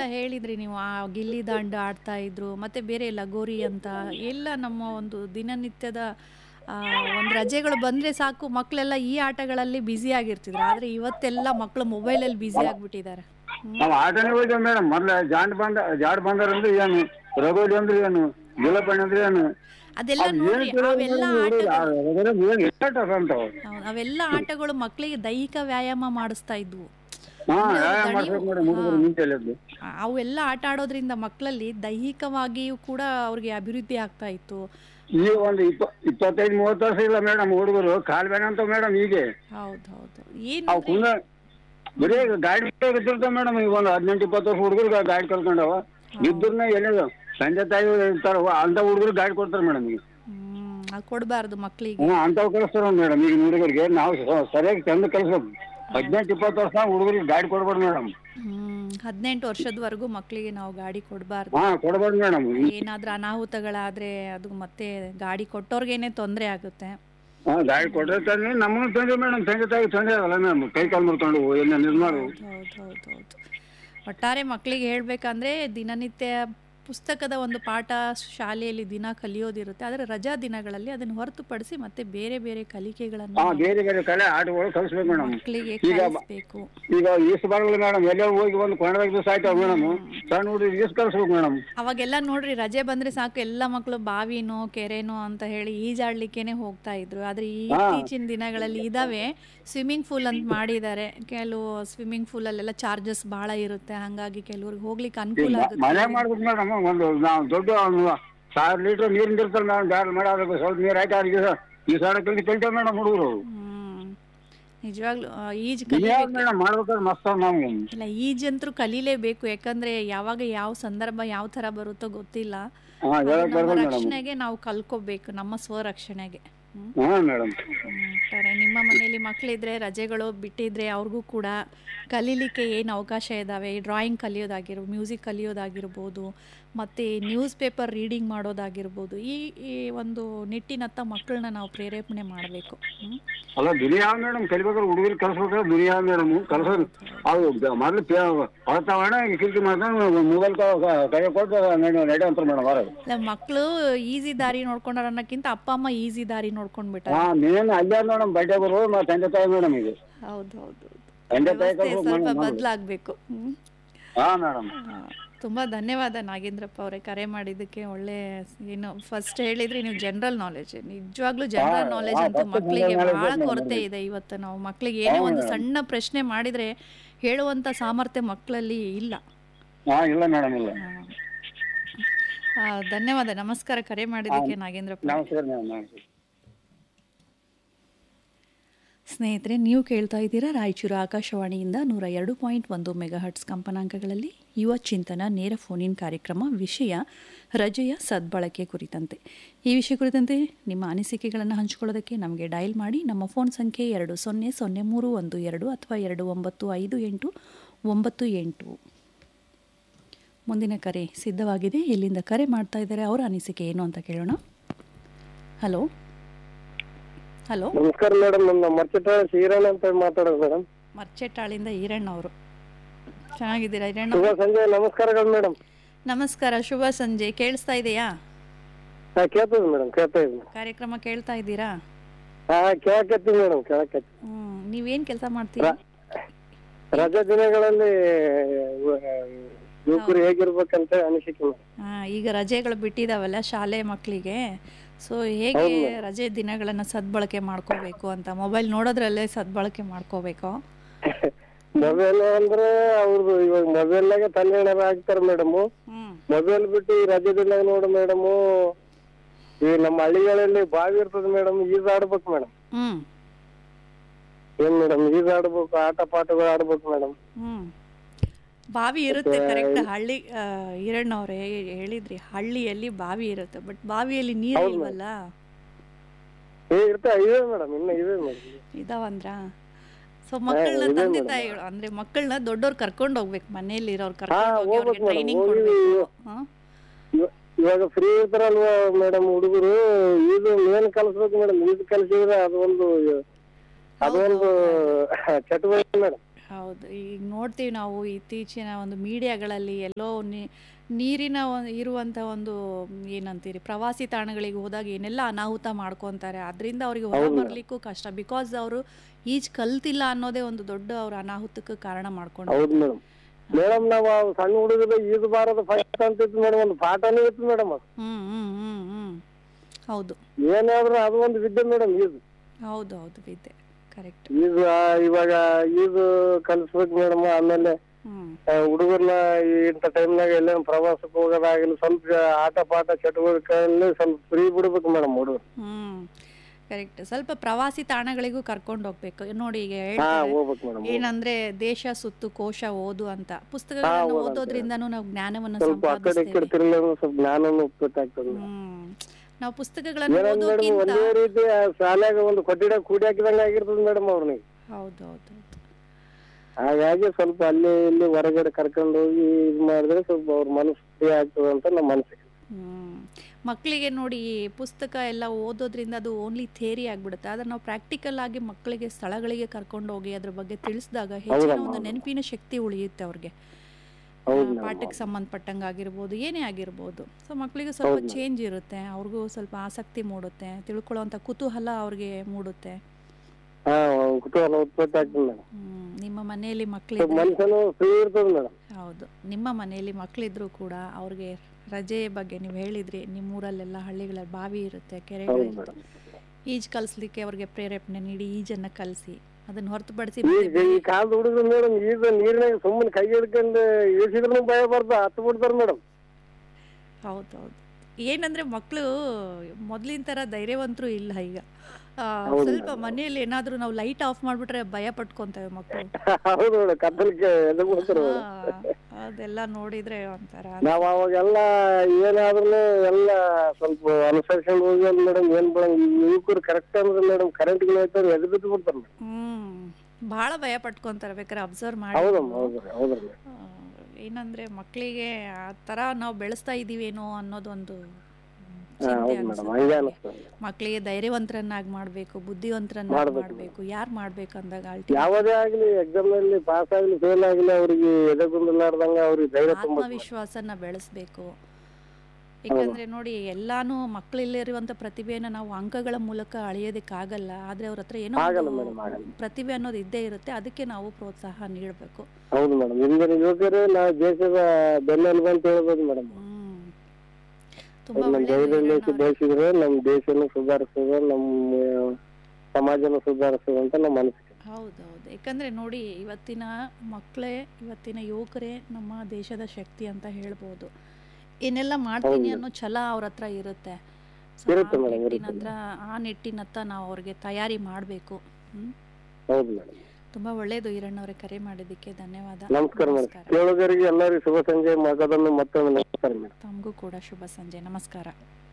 ಹೇಳಿದ್ರಿ ನೀವು ಆ ಗಿಲ್ಲಿ ದಾಂಡು ಆಡ್ತಾ ಇದ್ರು ಮತ್ತೆ ಬೇರೆ ಲಗೋರಿ ಅಂತ ಎಲ್ಲ ನಮ್ಮ ಒಂದು ದಿನನಿತ್ಯದ ಆ, ಒಂದು ರಜೆಗಳು ಬಂದ್ರೆ ಸಾಕು ಮಕ್ಕಳೆಲ್ಲ ಈ ಆಟಗಳಲ್ಲಿ ಬ್ಯುಸಿ ಆಗಿರ್ತಿದ್ರು ಆದ್ರೆ ಇವತ್ತೆಲ್ಲ ಮಕ್ಕಳು ಮೊಬೈಲಲ್ಲಿ ಬ್ಯುಸಿ ಆಗ್ಬಿಟ್ಟಿದ್ದಾರೆ ನಾವು ಆಟನೇ ಹೋಯ್ತೇವೆ ಮೇಡಮ್ ಮೊದ್ಲ ಜಾಂಡ್ ಬಂದ ಜಾಡ್ ಬಂದರ್ ಅಂದ್ರೆ ಏನು ರಗೋಲಿ ಅಂದ್ರೆ ಏನು ಗಿಲಪಣಿ ಅಂದ್ರೆ ಏನು ಅದೆಲ್ಲ ಅದ್ ನೋಡ್ರಿ ಏನ್ ಅವೆಲ್ಲ ತಿಳಿಯೋದು ಆಟ ಆ ರಗೋಲಿ ಏನ್ ಎಷ್ಟಾಟ ಅಂತಾವ ಹೌದು, ಅವೆಲ್ಲ ಆಟಗಳು ಮಕ್ಕಳಿಗೆ ದೈಹಿಕ ವ್ಯಾಯಾಮ ಮಾಡಿಸ್ತಾ ಇದ್ವು ಹಾ ಅಂದ್ರೆ ವ್ಯಾಯಾಮ ದಣಿ- ಮಾಡ್ಬೇಕು ಮೇಡಮ್ ಹುಡುಗರು ಮುಂಚೆಲ್ಲದ್ದು ಆ, ಅವೆಲ್ಲ ಆಟ ಆಡೋದ್ರಿಂದ ಮಕ್ಕಳಲ್ಲಿ ದೈಹಿಕವಾಗಿಯೂ ಕೂಡ ಅವ್ರಿಗೆ ಅಭಿವೃದ್ಧಿ ಆಗ್ತಾ ಇತ್ತು ಈಗ ಒಂದು ಇಪ್ಪ ಇಪ್ಪತ್ತೈದು ಮೂವತ್ತು ವರ್ಷ ಇಲ್ಲ ಮೇಡಮ್ ಹುಡುಗರು ಕಾಲ್ ಬೇಡ ಅಂತ ಮೇಡಮ್ ಹೀಗೆ ಹೌದು ಹೌದು ಏನ್ ಅವು ಕುಂದ ಬರೀ ಗಾಡಿ ಗೊತ್ತಿರ್ತಾವ ಮೇಡಮ್ ಈಗ ಒಂದು ಹದಿನೆಂಟು ಇಪ್ಪತ್ತು ವರ್ಷ ಹುಡುಗರು ಗಾಡಿ ಕಲ್ಕೊಂಡವ ಇದ್ರನ್ನ ಎಲ್ಲಿದ ತಂದೆ ತಾಯಿ ಇರ್ತಾರ ಅಂತ ಹುಡುಗರು ಗಾಡಿ ಕೊಡ್ತಾರೆ ಮೇಡಮ್ ಈಗ ಹ್ಮ್ ಅದು ಕೊಡಬಾರ್ದು ಮಕ್ಕಳಿಗೆ ಹ್ಞೂ ಅಂಥವು ಕಲಿಸ್ತಾರ ಮೇಡಮ್ ಈಗ ಹುಡುಗರಿಗೆ ನಾವು ಸ- ಸರಿಯಾಗಿ ಚಂದ ಕಲಿಸ್ಬೇಕು ಹದಿನೆಂಟು ಇಪ್ಪತ್ತು ವರ್ಷ ಹುಡುಗರಿಗೆ ಗಾಡಿ ಕೊಡ್ಬಾರ್ದು ಮೇಡಮ್ ಹ್ಮ್ ಹದಿನೆಂಟು ವರ್ಷದವರೆಗೂ ಮಕ್ಕಳಿಗೆ ನಾವು ಗಾಡಿ ಕೊಡಬಾರ್ದು ಹಾ ಕೊಡ್ಬಾರ್ದು ಮೇಡಮ್ ಏನಾದ್ರೂ ಅನಾಹುತಗಳಾದ್ರೆ ಅದು ಮತ್ತೆ ಗಾಡಿ ಕೊಟ್ಟೋರ್ಗೇನೆ ತೊಂದರೆ ಆಗುತ್ತೆ ಹಾ ಗಾಡಿ ಕೊಟ್ಟರೆ ತಂದ್ರೆ ನಮ್ಮನ್ನು ತಂದ್ರೆ ಮೇಡಮ್ ತಂದೆ ತಾಯಿ ತೊಂದರೆ ಆಗಲ್ಲ ಮೇಡಮ್ ಕೈ ಕಾಲು ಮುರ್ಕೊಂಡು ಏನ ನಿರ್ಮಾಣ ಹೌದು ಹೌದು ಹೌದು ಒಟ್ಟಾರೆ ಮಕ್ಕಳಿಗೆ ಹೇಳ್ಬೇಕಂದ್ರೆ ದಿನನಿತ್ಯ ಪುಸ್ತಕದ ಒಂದು ಪಾಠ ಶಾಲೆಯಲ್ಲಿ ದಿನ ಕಲಿಯೋದಿರುತ್ತೆ ಆದರೆ ರಜಾ ದಿನಗಳಲ್ಲಿ ಅದನ್ನು ಹೊರತುಪಡಿಸಿ ಮತ್ತೆ ಬೇರೆ ಬೇರೆ ಕಲಿಕೆಗಳನ್ನು ಹಾ ಬೇರೆ ಬೇರೆ ಕಲೆ ಆಟಗಳು ಕಲಿಸ್ಬೇಕು ಮೇಡಮ್ ಮಕ್ಕಳಿಗೆ ಈಗ ಕಲಿಸ್ಬೇಕು ಈಗ ಈಸ್ ಬರಲ್ಲ ಮೇಡಮ್ ಎಲ್ಲೇ ಹೋಗಿ ಒಂದು ಕೊಂಡದಾಗ ದಿವಸ ಆಯ್ತಾವ ಮೇಡಮ್ ಸಣ್ಣ ಹುಡುಗರು ಈಸ್ ಕಲಿಸ್ಬೇಕು ಮೇಡಮ್ ಅವಾಗೆಲ್ಲ ನೋಡ್ರಿ ರಜೆ ಬಂದ್ರೆ ಸಾಕು ಎಲ್ಲ ಮಕ್ಕಳು ಬಾವಿನೋ ಕೆರೆನೋ ಅಂತ ಹೇಳಿ ಈಜಾಡ್ಲಿಕ್ಕೇನೆ ಹೋಗ್ತಾ ಇದ್ರು ಆದ್ರೆ ಈ ಇತ್ತೀಚಿನ ದಿನಗಳಲ್ಲಿ ಇದಾವೆ ಸ್ವಿಮ್ಮಿಂಗ್ ಪೂಲ್ ಅಂತ ಮಾಡಿದ್ದಾರೆ ಕೆಲವು ಸ್ವಿಮ್ಮಿಂಗ್ ಪೂಲ್ ಅಲ್ಲೆಲ್ಲ ಚಾರ್ಜಸ್ ಬಹಳ ಇರುತ್ತೆ ಹಂಗಾಗಿ ಕೆಲವ್ರಿಗೆ ಹೋಗ್ಲಿಕ್ಕೆ ಅನುಕೂಲ ಆಗುತ್ತೆ ಮನೆ ಮಾಡ್ಬೇಕು ಮೇಡಮ್ ಒಂದು ನಾವು ದೊಡ್ಡ ಒಂದು ಸಾವಿರ ಲೀಟರ್ ನೀರಿನ ಇರ್ತಲ್ಲ ಮೇಡಮ್ ಬ್ಯಾರಲ್ ಮಾಡಿ ಅದಕ್ಕೆ ಸ್ವಲ್ಪ ನೀರು ಹಾಕಿ ಅದಕ್ಕೆ ಈ ಸಾಡ ಕಲ್ತಿ ಕಲ್ತೇವೆ ಮೇಡಮ್ ಹುಡುಗರು ಹ್ಮ್ ನಿಜವಾಗ್ಲೂ ಆ, ಈಜ್ ಇನ್ಯಾವ್ದು ಕಲಿಬೇಕು ಮೇಡಮ್ ಮಾಡ್ಬೇಕಾದ್ರೆ ಮಸ್ತ್ ಅದ ನಾವು ಇಲ್ಲ ಈಜಂತೂ ಕಲೀಲೇಬೇಕು ಯಾಕಂದ್ರೆ ಯಾವಾಗ ಯಾವ ಸಂದರ್ಭ ಯಾವ ತರ ಬರುತ್ತೋ ಗೊತ್ತಿಲ್ಲ ಹಾ ಅದು ಹೇಳಕ್ ನಮ್ಮ ಬರ್ಬೋದು ಮೇಡಮ್ ರಕ್ಷಣೆಗೆ ನಾವು ಕಲ್ಕೋಬೇಕು ನಮ್ಮ ಸ್ವರಕ್ಷಣೆಗೆ ಹ್ಮ್ ಹಾ ಮೇಡಮ್ ಹ್ಮ್, ತಾರೆ ನಿಮ್ಮ ಮನೆಯಲ್ಲಿ ಮಕ್ಕಳಿದ್ರೆ ರಜೆಗಳು ಬಿಟ್ಟಿದ್ರೆ ಅವ್ರಿಗೂ ಕೂಡ ಕಲೀಲಿಕ್ಕೆ ಏನು ಅವಕಾಶ ಇದ್ದಾವೆ ಡ್ರಾಯಿಂಗ್ ಕಲಿಯೋದಾಗಿರ್ಬೋದು ಮ್ಯೂಸಿಕ್ ಕಲಿಯೋದಾಗಿರ್ಬೋದು ಮತ್ತು ನ್ಯೂಸ್ ಪೇಪರ್ ರೀಡಿಂಗ್ ಮಾಡೋದಾಗಿರ್ಬೋದು ಈ ಈ ಒಂದು ನಿಟ್ಟಿನತ್ತ ಮಕ್ಕಳನ್ನ ನಾವು ಪ್ರೇರೇಪಣೆ ಮಾಡಬೇಕು ಅಲ್ಲ ದುನಿಯಾ ಮೇಡಮ್ ಕಲಿಬೇಕಾದ್ರೆ ಹುಡುಗರು ಕಲಿಸ್ಬೇಕಾದ್ರೆ ದುನಿಯಾ ಮೇಡಮ್ ಕಲಿಸೋದು ಅದು ಬ- ಮೊದ್ಲು ಪೇ ಹೊರತಾವಣ ಕಿಲ್ತಿ ಮಾಡ್ಕೊಂಡು ಮೊಬೈಲ್ ಕೈ ಕೊಟ್ಟು ನಡೆ ಅಂತಾರೆ ಮೇಡಮ್ ಹೊರಗೆ ಇಲ್ಲ ಮಕ್ಕಳು ಈಸಿ ದಾರಿ ನೋಡ್ಕೊಂಡಾರ ಅನ್ನೋಕ್ಕಿಂತ ಅಪ್ಪ ಅಮ್ಮ ಈಸಿ ದಾರಿ ನೋಡ್ಕೊಂಡ್ಬಿಟ್ಟಾರೆ ಹಾ ಮೇನ್ ಅಲ್ಲೇ ಮೇಡಮ್ ಬಡ್ಡೆ ಬರೋ ಮ- ತಂದೆ ತಾಯಿ ಮೇಡಮ್ ಇದು ಹೌದು ಹೌದು ತಂದೆ ತಾಯಿ ವ್ಯವಸ್ಥೆ ಕಲಿಸ್ಬೇಕು ಸ್ವಲ್ಪ ಮೇಡಮ್ ಬದಲಾಗಬೇಕು ಹ್ಞೂ ಹಾ ಮೇಡಮ್ ತುಂಬ ಧನ್ಯವಾದ ನಾಗೇಂದ್ರಪ್ಪ ಅವರೇ ಕರೆ ಮಾಡಿದ್ದಕ್ಕೆ ಒಳ್ಳೆ ಏನು ಫಸ್ಟ್ ಹೇಳಿದ್ರಿ ನೀವು ಜನರಲ್ ನಾಲೆಜ್ ನಿಜವಾಗ್ಲೂ ಜನರಲ್ ನಾಲೆಜ್ ಅಂತೂ first ಮಕ್ಕಳಿಗೆ general knowledge ಬಹಳ ಬೇಕು ಕೊರತೆ ಇದೆ ಇವತ್ತು ನಾವು ಮಕ್ಕಳಿಗೆ ಏನೇ ಒಂದು ಸಣ್ಣ ಪ್ರಶ್ನೆ ಮಾಡಿದ್ರೆ ಹೇಳುವಂತ ಸಾಮರ್ಥ್ಯ ಮಕ್ಕಳಲ್ಲಿ ಇಲ್ಲ ಹಾ ಇಲ್ಲ ಮೇಡಮ್ ಇಲ್ಲ ಆ, ಧನ್ಯವಾದ ನಮಸ್ಕಾರ ಕರೆ ಮಾಡಿದ್ದಕ್ಕೆ ನಾಗೇಂದ್ರಪ್ಪ ನಮಸ್ಕಾರ ಮೇಡಮ್ ನಮಸ್ಕಾರ ಸ್ನೇಹಿತರೆ ನೀವು ಕೇಳ್ತಾ ಇದ್ದೀರಾ ರಾಯಚೂರು ಆಕಾಶವಾಣಿಯಿಂದ ನೂರ ಎರಡು ಪಾಯಿಂಟ್ ಒಂದು ಮೆಗಾಹರ್ಟ್ಸ್ ಕಂಪನಾಂಕಗಳಲ್ಲಿ ಯುವ ಚಿಂತನ ನೇರ ಫೋನಿನ್ ಕಾರ್ಯಕ್ರಮ ವಿಷಯ ರಜೆಯ ಸದ್ಬಳಕೆ ಕುರಿತಂತೆ ಈ ವಿಷಯ ಕುರಿತಂತೆ ನಿಮ್ಮ ಅನಿಸಿಕೆಗಳನ್ನು ಹಂಚಿಕೊಳ್ಳೋದಕ್ಕೆ ನಮಗೆ ಡಯಲ್ ಮಾಡಿ ನಮ್ಮ ಫೋನ್ ಸಂಖ್ಯೆ ಎರಡು ಸೊನ್ನೆ ಸೊನ್ನೆ ಮೂರು ಒಂದು ಎರಡು ಅಥವಾ ಎರಡು ಒಂಬತ್ತು ಐದು ಎಂಟು ಒಂಬತ್ತು ಎಂಟು ಮುಂದಿನ ಕರೆ ಸಿದ್ಧವಾಗಿದೆ ಇಲ್ಲಿಂದ ಕರೆ ಮಾಡ್ತಾ ಇದ್ದಾರೆ ಅವರ ಅನಿಸಿಕೆ ಏನು ಅಂತ ಕೇಳೋಣ ಹಲೋ ಹಲೋ ನಮಸ್ಕಾರ ಮೇಡಮ್ ನಮ್ಮ ಮರ್ಚಟ ಶ್ರೀರಣ್ಣ ಅಂತ ಮಾತಾಡೋದು ಮೇಡಮ್ ಮರ್ಚೆಟ್ಟಾಳಿಂದ ಈರಣ್ಣ ಅವರು ಚೆನ್ನಾಗಿದ್ದೀರಾ ಈರಣ್ಣ ಶುಭ ಸಂಜೆ ನಮಸ್ಕಾರಗಳು ಮೇಡಮ್ ನಮಸ್ಕಾರ ಶುಭ ಸಂಜೆ ಕೇಳಿಸ್ತಾ ಇದೆಯಾ ಹಾ ಕೇಳ್ತದ ಮೇಡಮ್ ಕೇಳ್ತಾ ಇದ್ದೀನಿ ಕಾರ್ಯಕ್ರಮ ಕೇಳ್ತಾ ಇದ್ದೀರಾ ಹಾ ಕೇಳಕತ್ತೀವಿ ಮೇಡಮ್ ಕೇಳಕತ್ತಿ ಹ್ಮ್ ನೀವೇನ್ ಕೆಲಸ ಮಾಡ್ತೀರಾ ರಜಾ ದಿನಗಳಲ್ಲಿ ವ- ಯುವಕರು ಹೇಗಿರ್ಬೇಕಂತ ಅನಿಸಿಕೆ ಮೇಡಮ್ ಆ, ಈಗ ರಜೆಗಳು ಬಿಟ್ಟಿದಾವಲ್ಲ ಶಾಲೆ ಮಕ್ಕಳಿಗೆ ಸೊ ಹೇಗೆ ರಜೆ ದಿನಗಳನ್ನ ಸದ್ಬಳಕೆ ಮಾಡ್ಕೋಬೇಕು ಅಂತ ಮೊಬೈಲ್ ನೋಡೋದ್ರಲ್ಲೇ ಸದ್ಬಳಕೆ ಮಾಡ್ಕೋಬೇಕು ಮೊಬೈಲ್ ಅಂದ್ರೆ ಅವ್ರದ್ದು ಇವಾಗ ಮೊಬೈಲ್ನಾಗ ತಲ್ಲೀನರ ಆಗ್ತಾರ ಮೇಡಮ್ ಹ್ಮ್ ಮೊಬೈಲ್ ಬಿಟ್ಟು ಈ ರಜೆ ದಿನ ನೋಡು ಮೇಡಮ್ ಈ ನಮ್ಮ ಹಳ್ಳಿಗಳಲ್ಲಿ ಬಾವಿ ಇರ್ತದ ಮೇಡಮ್ ಈಜ್ ಆಡ್ಬೇಕು ಮೇಡಮ್ ಹ್ಮ್ ಏನ್ ಮೇಡಮ್ ಈಜ್ ಆಡ್ಬೇಕು ಆಟ ಪಾಠಗಳು ಆಡ್ಬೇಕು ಮೇಡಮ್ ಹ್ಮ್ ಬಾವಿ ಇರುತ್ತೆ ಕರೆಕ್ಟ್ ಹಳ್ಳಿ ಈರಣ್ಣವ್ರೆ ಹೇಳಿದ್ರಿ ಹಳ್ಳಿಯಲ್ಲಿ ಬಾವಿ ಇರುತ್ತೆ ಬಟ್ ಬಾವಿಯಲ್ಲಿ ನೀರು ಇಲ್ವಲ್ಲ ಏ ಇರ್ತಾ ಇವೆ ಮೇಡಮ್ ಇನ್ನ ಇವೆ ಮೇಡಮ್ ಇದಾವಂದ್ರ ಸೊ ಮಕ್ಕಳನ್ನ ತಂದೆ ತಾಯಿಗಳು ಅಂದ್ರೆ ಮಕ್ಕಳನ್ನ ದೊಡ್ಡವ್ರು ಕರ್ಕೊಂಡು ಹೋಗ್ಬೇಕು ಮನೇಲಿ ಇರೋರು ಕರ್ಕೊಂಡು ಹೋಗಿ ಅವ್ರಿಗೆ ಹೋಗ್ಬೇಕು madam. ಟ್ರೈನಿಂಗ್ ಹೋಗಿ ಕೊಡ್ಬೇಕು ಹಾ? ಇವ- ಇವಾಗ ಫ್ರೀ ಇರ್ತಾರಲ್ವಾ ಮೇಡಮ್ ಹುಡುಗರು ಇದು ಮೇನ್ ಕಲಿಸ್ಬೇಕು ಮೇಡಮ್ ಇದು ಕಲಿಸಿದ್ರೆ ಅದೊಂದು ಅದೊಂದು ಚಟುವಟಿಕೆ ಮೇಡಮ್ ಹೌದು ಈಗ ನೋಡ್ತೀವಿ ನಾವು ಇತ್ತೀಚಿನ ಒಂದು ಮೀಡಿಯಾಗಳಲ್ಲಿ ಎಲ್ಲೋ ನೀ- ನೀರಿನ ಒಂದು ಇರುವಂಥ ಒಂದು ಏನಂತೀರಿ ಪ್ರವಾಸಿ ತಾಣಗಳಿಗೆ ಹೋದಾಗ ಏನೆಲ್ಲ ಅನಾಹುತ ಮಾಡ್ಕೊತಾರೆ ಅದರಿಂದ ಅವ್ರಿಗೆ ಹೊರ ಬರ್ಲಿಕ್ಕೂ ಕಷ್ಟ ಬಿಕಾಸ್ ಅವರು ಈಜ್ ಕಲ್ತಿಲ್ಲ ಅನ್ನೋದೇ ಒಂದು ದೊಡ್ಡ ಅವ್ರ ಅನಾಹುತಕ್ಕೆ ಕಾರಣ ಮಾಡ್ಕೊಂಡು ಹೌದು ಮೇಡಮ್ ಮೇಡಮ್ ನಾವು ಅವ್ ಸಣ್ಣ ಹುಡುಗರು ಈಜು ಬಾರದ ಫಸ್ಟ್ ಅಂತ ಇತ್ತು ಮೇಡಮ್ ಒಂದು ಪಾಠನೇ ಇತ್ತು ಮೇಡಮ್ ಅದು ಹ್ಮ್ ಹ್ಮ್ ಹ್ಮ್ ಹ್ಮ್ ಹೌದು ಏನಾದ್ರೂ ಅದು ಒಂದು ವಿದ್ಯೆ ಮೇಡಮ್ ಈಜು ಹೌದು ಹೌದು ವಿದ್ಯೆ ಕರೆಕ್ಟ್ ಈಜು ಆ, ಇವಾಗ ಈಜು ಕಲಿಸ್ಬೇಕು ಮೇಡಮ್ ಆಮೇಲೆ ಹ್ಮ್ ಹುಡುಗರ್ನ ಇಂಥ ಟೈಮ್ನಾಗ ಎಲ್ಲ ಪ್ರವಾಸಕ್ಕೆ ಹೋಗೋದಾಗಲಿ ಸ್ವಲ್ಪ ಆಟ ಪಾಠ ಚಟುವಟಿಕೆಯಲ್ಲಿ ಸ್ವಲ್ಪ ಫ್ರೀ ಬಿಡ್ಬೇಕು ಮೇಡಮ್ ಹುಡುಗರು ಹ್ಮ್ ಕರೆಕ್ಟ್ ಸ್ವಲ್ಪ ಪ್ರವಾಸಿ ತಾಣಗಳಿಗೂ ಕರ್ಕೊಂಡು ಹೋಗ್ಬೇಕು ನೋಡಿ ಈಗ ಹಾ ಹೇಳ್ತಾರೆ ಹೋಗ್ಬೇಕು ಮೇಡಮ್ ಏನಂದ್ರೆ ದೇಶ ಸುತ್ತು ಕೋಶ ಓದು ಅಂತ ಪುಸ್ತಕಗಳನ್ನು ಓದಂತೆ. ಓದೋದ್ರಿಂದನೂ ನಾವು ಜ್ಞಾನವನ್ನು ಸ್ವಲ್ಪ ಆ ಕಡೆ ಈ ಕಡೆ ಸಂಪಾದಿಸ್ತೇವೆ ತಿರುಗಿದ್ರೆ ಸ್ವಲ್ಪ ಜ್ಞಾನನು ಉಪಯುಕ್ತ ಹ್ಮ್ ನಾವು ಪುಸ್ತಕಗಳನ್ನು ಏನಂದ್ ಮೇಡಮ್ ಓದೋಕ್ಕಿಂತ ಒಂದೇ ರೀತಿ ಆ ಶಾಲ್ಯಾಗ ಒಂದು ಕೊಠಡಿ ಕೂಡಿ ಹಾಕಿದಂಗ ಆಗಿರ್ತದ ಮೇಡಮ್ ಅವ್ರಿಗೆ ಹೌದು ಹೌದು ಹೌದು ಹಾಗಾಗಿ ಸ್ವಲ್ಪ ಅಲ್ಲಿ ಇಲ್ಲಿ ಹೊರಗಡೆ ಕರ್ಕೊಂಡು ಹೋಗಿ ಇದು ಮಾಡಿದ್ರೆ ಸ್ವಲ್ಪ ಅವ್ರ ಮನಸ್ಸು ಫ್ರೀ ಆಗ್ತದೆ ಅಂತ ನಮ್ಮ ಮನಸ್ಸಿಗೆ ಹ್ಮ್ ಮಕ್ಕಳಿಗೆ ನೋಡಿ ಈ ಪುಸ್ತಕ ಎಲ್ಲ ಓದೋದ್ರಿಂದ ಅದು ಓನ್ಲಿ ಥೇರಿ ಆಗ್ಬಿಡುತ್ತೆ ಆದ್ರೆ ನಾವು ಪ್ರಾಕ್ಟಿಕಲ್ ಆಗಿ ಮಕ್ಕಳಿಗೆ ಸ್ಥಳಗಳಿಗೆ ಕರ್ಕೊಂಡು ಹೋಗಿ ಅದ್ರ ಬಗ್ಗೆ ತಿಳಿಸಿದಾಗ ಹೆಚ್ಚಿನ ಒಂದು ನೆನಪಿನ ಶಕ್ತಿ ಉಳಿಯುತ್ತೆ ಅವ್ರಿಗೆ ಹೌದು ಆ, ಪಾಠಕ್ಕೆ ಸಂಬಂಧಪಟ್ಟಂಗೆ ಆಗಿರ್ಬೋದು ಏನೇ ಆಗಿರ್ಬೋದು ಸೊ ಮಕ್ಕಳಿಗೆ ಸ್ವಲ್ಪ ಚೇಂಜ್ ಇರುತ್ತೆ ಅವ್ರಿಗೂ ಸ್ವಲ್ಪ ಆಸಕ್ತಿ ಮೂಡುತ್ತೆ ತಿಳ್ಕೊಳ್ಳೋವಂಥ ಕುತೂಹಲ ಅವ್ರಿಗೆ ಮೂಡುತ್ತೆ ಹಾ ಕುತೂಹಲ ಉತ್ಪತ್ತಿ ಆಗ್ತದೆ ಮೇಡಮ್ ಹ್ಮ್, ನಿಮ್ಮ ಮನೆಯಲ್ಲಿ ಸ್ವಲ್ಪ ಮಕ್ಕಳಿದ್ರೆ ಮನುಷ್ಯನು ಫ್ರೀ ಇರ್ತದೆ ಮೇಡಮ್ ಹೌದು ನಿಮ್ಮ ಮನೆಯಲ್ಲಿ ಮಕ್ಕಳಿದ್ರು ಕೂಡ ಅವ್ರಿಗೆ ರಜೆ ಬಗ್ಗೆ ನೀವು ಹೇಳಿದ್ರಿ ನಿಮ್ಮೂರಲ್ಲೆಲ್ಲ ಹಳ್ಳಿಗಳಲ್ಲಿ ಬಾವಿ ಇರುತ್ತೆ ಕೆರೆಗಳಿರುತ್ತೆ ಈಜ್ ಕಲಿಸ್ಲಿಕ್ಕೆ ಅವ್ರಿಗೆ ಪ್ರೇರೇಪಣೆ ನೀಡಿ ಈಜನ್ನ ಕಲಿಸಿ ಅದನ್ನ ಹೊರತುಪಡಿಸಿ ಈಗ ಈ ಕಾಲದ ಹುಡುಗರು ಮೇಡಮ್ ಈಗ ನೀರಿನಾಗ ಸುಮ್ಮನೆ ಕೈ ಹಿಡ್ಕೊಂಡು ಇಳಿಸಿದ್ರು ಭಯ ಬರ್ದ ಹತ್ತು ಬಿಡ್ತಾರ ಮೇಡಮ್ ಹೌದು ಹೌದು ಏನಂದ್ರೆ ಮಕ್ಕಳು ಮೊದ್ಲಿನ ಥರ ಧೈರ್ಯವಂತರು ಇಲ್ಲ ಈಗ ಆ, ಸ್ವಲ್ಪ ಮನೆಯಲ್ಲಿ ಏನಾದ್ರೂ ನಾವು ಲೈಟ್ ಆಫ್ ಮಾಡ್ಬಿಟ್ರೆ ಭಯ ಪಟ್ಕೊಂತವೆ ಮಕ್ಕಳು ಹೌದು ಮೇಡಮ್ ಕತ್ತಲಿಕ್ಕೆ ಎದ್ದು ಬಿಡ್ತಾರ ಅದೆಲ್ಲ ನೋಡಿದ್ರೆ ಒಂಥರ ನಾವ್ ಅವಾಗೆಲ್ಲ ಏನಾದ್ರೂ ಎಲ್ಲ ಸ್ವಲ್ಪ ಅನುಸರಿಸ್ಕೊಂಡು ಹೋಗಿ ಮೇಡಮ್ ಏನ್ ಮೇಡಮ್ ಯುವಕರು ಕರೆಕ್ಟ್ ಅಂದ್ರೆ ಮೇಡಮ್ ಕರೆಂಟ್ ಹೋಯ್ತಾರೆ ಎದ್ದು ಬಿದ್ದು ಬಿಡ್ತಾರ ಮೇಡಮ್ ಹ್ಮ್ ಬಹಳ ಭಯ ಪಟ್ಕೊಂತಾರೆ ಬೇಕಾದ್ರೆ ಅಬ್ಸರ್ವ್ ಮಾಡಿ ಹೌದಮ್ಮ ಹೌದ್ರಿ ಹೌದ್ರಿ ಆ, ಏನಂದ್ರೆ ಮಕ್ಕಳಿಗೆ ಆ ಥರ ನಾವು ಬೆಳೆಸ್ತಾ ಇದ್ದೀವೇನೋ ಅನ್ನೋದೊಂದು ಹಾ ಹೌದು ಮೇಡಮ್ ಹಂಗೆ ಅನಿಸ್ತದೆ ಮಕ್ಕಳಿಗೆ ಧೈರ್ಯವಂತರನ್ನಾಗಿ ಮಾಡಬೇಕು ಬುದ್ಧಿವಂತರನ್ನಾಗಿ ಮಾಡಬೇಕು ಯಾರು ಮಾಡ್ಬೇಕು ಅಂದಾಗ ಅಲ್ಟಿ ಯಾವುದೇ ಆಗ್ಲಿ ಎಕ್ಸಾಮ್ ನಲ್ಲಿ ಪಾಸ್ ಆಗ್ಲಿ ಫೇಲ್ ಆಗ್ಲಿ ಅವ್ರಿಗೆ ಎದೆಗುಂದಲಾರ್ದಂಗ ಅವ್ರಿಗೆ ಧೈರ್ಯ ತುಂಬ ಆತ್ಮವಿಶ್ವಾಸನ ಬೆಳೆಸ್ಬೇಕು ಯಾಕಂದ್ರೆ ನೋಡಿ ಎಲ್ಲಾನು ಮಕ್ಕಳಲ್ಲಿರುವಂತ ಪ್ರತಿಭೆಯನ್ನ ನಾವು ಅಂಕಗಳ ಮೂಲಕ ಅಳೆಯೋದಕ್ಕಾಗಲ್ಲ ಆದ್ರೆ ಅವ್ರ ಹತ್ರ ಏನೋ ಆಗಲ್ಲ ಒಂದು ಮೇಡಮ್ ಆಗಲ್ಲ ಪ್ರತಿಭೆ ಅನ್ನೋದು ಇದ್ದೇ ಇರುತ್ತೆ ಅದಕ್ಕೆ ನಾವು ಪ್ರೋತ್ಸಾಹ ನೀಡಬೇಕು ಹೌದು ಮೇಡಮ್ ಇಂದಿನ ಯುವಕರೇ ನಾವು ದೇಶದ ಬೆನ್ನೆಲುಬು ಅಂತ ಹೇಳ್ಬೋದು ಮೇಡಮ್ ಹ್ಮ್ ತುಂಬಾ ನಮ್ಮ ಒಳ್ಳೆಯದು ಧೈರ್ಯದಲ್ಲಿ ಹಿರಣ್ಣ ಅವ್ರೆ. ಬೆಳೆಸಿದ್ರೆ ನಮ್ಮ ದೇಶನು ಸುಧಾರಿಸ್ತದೆ ನಮ್ಮ ಸಮಾಜನ ಸುಧಾರಿಸ್ತದೆ ಅಂತ ನಮ್ಮ ಅನಿಸಿಕೆ ಹೌದೌದು ಯಾಕಂದ್ರೆ ನೋಡಿ ಇವತ್ತಿನ ಮಕ್ಕಳೇ ಇವತ್ತಿನ ಯುವಕರೇ ನಮ್ಮ ದೇಶದ ಶಕ್ತಿ ಅಂತ ಹೇಳ್ಬೋದು ಏನೆಲ್ಲ ಮಾಡ್ತೀನಿ ಅನ್ನೋ ಛಲ ಅವ್ರ ಹತ್ರ ಇರುತ್ತೆ So, ಇರುತ್ತೆ ಆ madam, ಇರುತ್ತೆ. ನಿಟ್ಟಿನತ್ರ ಆ ನಿಟ್ಟಿನತ್ತ ನಾವು ಅವ್ರಿಗೆ ತಯಾರಿ ಮಾಡಬೇಕು ಹ್ಮ್ ಹೌದು ಮೇಡಮ್ ತುಂಬಾ ಒಳ್ಳೇದು ಈರಣ್ಣವ್ರೆ ಕರೆ ಮಾಡಿದ್ದಕ್ಕೆ ಧನ್ಯವಾದ ನಮಸ್ಕಾರ ಮೇಡಮ್ ಕೇಳುಗರಿಗೆ ಎಲ್ಲರಿಗೂ ಶುಭ ಸಂಜೆ ಮಗದನ್ನು ಮತ್ತೊಮ್ಮೆ ನಮಸ್ಕಾರ ಮೇಡಮ್ ತಮಗೂ ಕೂಡ ಶುಭ ಸಂಜೆ ನಮಸ್ಕಾರ